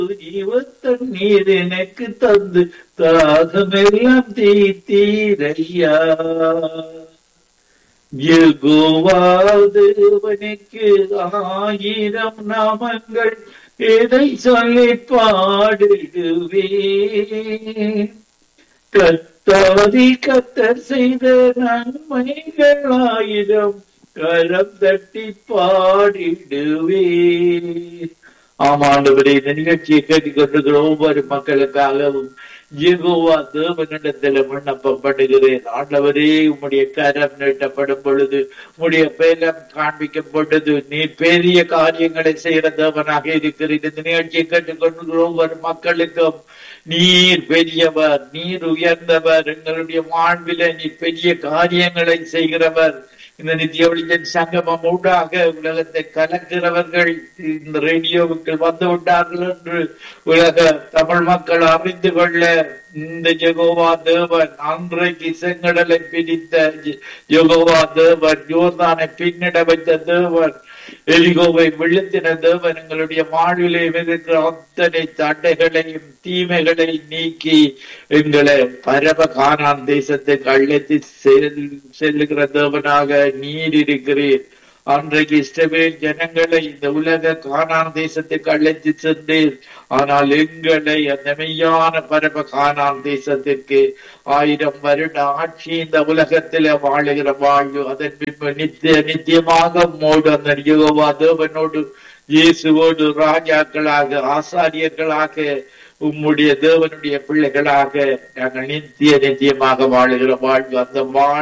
ஜீவத்தண்ணீர் எனக்கு தந்து தாகமெல்லாம் தீத்தீரையா தேவனுக்கு ஆயிரம் நாமங்கள் எதை சொல்லி பாடிடுவேன் கத்தாதி கத்தர் செய்த நன்மைகள் ஆயிரம் கரம் தட்டி பாடிடுவேன் ஆமாண்டவரே இந்த நிகழ்ச்சியை கேட்டுக் கொண்டிருக்கிற ஒவ்வொரு மக்களுக்காகவும் ஜெகோவா தேவனிடத்தில் விண்ணப்பப்படுகிறேன் ஆண்டவரே உம்முடைய கரம் நீட்டப்படும் பொழுது உம்முடைய பேரம் காண்பிக்கப்பட்டது நீ பெரிய காரியங்களை செய்கிற தேவனாக இருக்கிறீர் இந்த நிகழ்ச்சியை கேட்டுக் கொண்டிருக்கிற ஒவ்வொரு மக்களுக்கும் நீர் பெரியவர் நீர் உயர்ந்தவர் எங்களுடைய வாழ்வில நீ பெரிய காரியங்களை செய்கிறவர் இந்த நித்திய ஒளியின் சங்கமம் ஊடாக உலகத்தை கலக்கிறவர்கள் இந்த ரேடியோவுக்கு வந்து விட்டார்கள் என்று உலக தமிழ் மக்கள் அறிந்து கொள்ள இந்த ஜெகோவா தேவன் அன்றைக்கு செங்கடலை பிடித்த ஜெகோவா தேவன் யோர்தானை பின்னிட வைத்த தேவன் எலிகோவை விழுத்தின தேவன் எங்களுடைய வாழ்விலே இருக்கிற அத்தனை தடைகளையும் தீமைகளை நீக்கி எங்களை பரம காணான் தேசத்துக்கு அழைத்து செல்லுகிற தேவனாக நீர் இருக்கிறீர் அன்றைக்கு இஷ்டவேல் ஜனங்களை இந்த உலக காணான் தேசத்துக்கு அழைத்து சென்றீர் ஆனால் எங்களை அந்த மெய்யான பரம காணான் தேசத்திற்கு ஆயிரம் வருட ஆட்சி இந்த உலகத்தில வாழுகிற வாழ்வு அதன் பின்பு நித்திய நித்தியமாக மோடு அந்த யோகா தேவனோடு இயேசுவோடு ராஜாக்களாக ஆசாரியர்களாக உம்முடைய தேவனுடைய பிள்ளைகளாக நாங்கள் நித்திய நித்தியமாக வாழுகிற வாழ்வு அந்த வாழ்